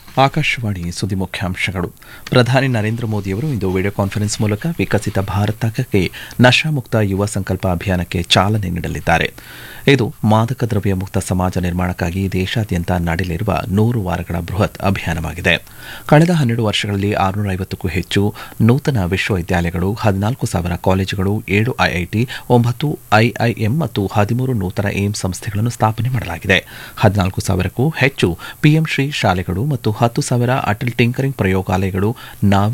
ಆಕಾಶವಾಣಿ ಸುದ್ದಿ ಮುಖ್ಯಾಂಶಗಳು ಪ್ರಧಾನಿ ನರೇಂದ್ರ ಮೋದಿಯವರು ಇಂದು ವಿಡಿಯೋ ಕಾನ್ಫರೆನ್ಸ್ ಮೂಲಕ ವಿಕಸಿತ ಭಾರತಕ್ಕೆ ನಶಾಮುಕ್ತ ಯುವ ಸಂಕಲ್ಪ ಅಭಿಯಾನಕ್ಕೆ ಚಾಲನೆ ನೀಡಲಿದ್ದಾರೆ ಇದು ಮಾದಕ ದ್ರವ್ಯ ಮುಕ್ತ ಸಮಾಜ ನಿರ್ಮಾಣಕ್ಕಾಗಿ ದೇಶಾದ್ಯಂತ ನಡೆಯಲಿರುವ ನೂರು ವಾರಗಳ ಬೃಹತ್ ಅಭಿಯಾನವಾಗಿದೆ ಕಳೆದ ಹನ್ನೆರಡು ವರ್ಷಗಳಲ್ಲಿ ಆರುನೂರ ಐವತ್ತಕ್ಕೂ ಹೆಚ್ಚು ನೂತನ ವಿಶ್ವವಿದ್ಯಾಲಯಗಳು ಹದಿನಾಲ್ಕು ಸಾವಿರ ಕಾಲೇಜುಗಳು ಏಳು ಐಐಟಿ ಒಂಬತ್ತು ಐಐಎಂ ಮತ್ತು ಹದಿಮೂರು ನೂತನ ಏಮ್ಸ್ ಸಂಸ್ಥೆಗಳನ್ನು ಸ್ಥಾಪನೆ ಮಾಡಲಾಗಿದೆ ಹದಿನಾಲ್ಕು ಸಾವಿರಕ್ಕೂ ಹೆಚ್ಚು ಪಿಎಂ ಶ್ರೀ ಶಾಲೆಗಳು ಮತ್ತು ಹತ್ತು ಸಾವಿರ ಅಟಲ್ ಟಿಂಕರಿಂಗ್ ಪ್ರಯೋಗಾಲಯಗಳು ನಾವೀ